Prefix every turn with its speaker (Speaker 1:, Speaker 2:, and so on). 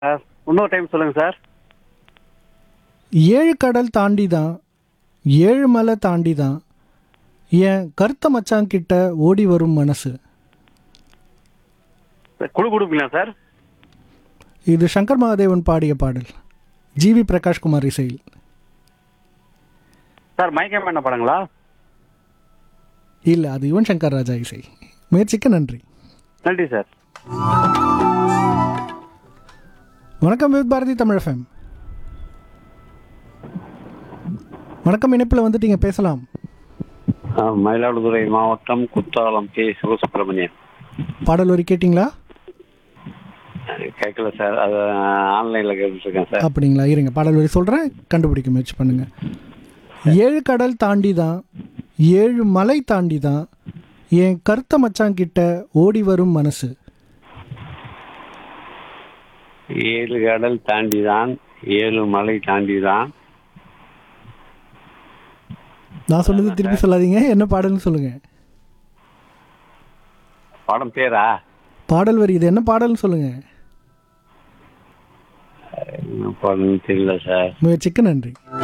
Speaker 1: sir இன்னொரு time சொல்லுங்க sir
Speaker 2: ஏழு கடல் தாண்டி தான் ஏழு மலை தாண்டி தான் என் கருத்த மச்சான் கிட்ட ஓடி வரும் மனசு
Speaker 1: குழு கொடுப்பீங்களா சார்
Speaker 2: இது சங்கர் மகாதேவன் பாடிய பாடல் ஜிவி பிரகாஷ்குமார் இசையில்
Speaker 1: சார் மயக்கம் என்ன படங்களா
Speaker 2: இல்லை அது யுவன் சங்கர் ராஜா இசை முயற்சிக்க நன்றி
Speaker 1: நன்றி சார்
Speaker 2: வணக்கம் வித் பாரதி தமிழ் எஃப்எம் வணக்கம் இணைப்பில் வந்துட்டீங்க பேசலாம்
Speaker 1: மயிலாடுதுறை மாவட்டம் குத்தாலம் கே சிவசுப்பிரமணியன்
Speaker 2: பாடல் வரி கேட்டிங்களா
Speaker 1: கேட்கல சார் அது ஆன்லைனில் கேட்டுருக்கேன் சார்
Speaker 2: அப்படிங்களா இருங்க பாடல் வரி சொல்கிறேன் கண்டுபிடிக்க முயற்சி பண்ணுங்க ஏழு கடல் தாண்டி தான் ஏழு மலை தாண்டி தான் என் கருத்த மச்சான் கிட்ட ஓடி வரும் மனசு
Speaker 1: ஏழு கடல் தாண்டி தான் ஏழு மலை தாண்டி தான்
Speaker 2: நான் சொன்னது திருப்பி சொல்லாதீங்க என்ன பாடல்னு சொல்லுங்க
Speaker 1: படம் பேரா
Speaker 2: பாடல் வரி இது என்ன பாடல்னு சொல்லுங்க
Speaker 1: என்ன படம் தெரியல சார்
Speaker 2: முயற்சிக்கு நன்றி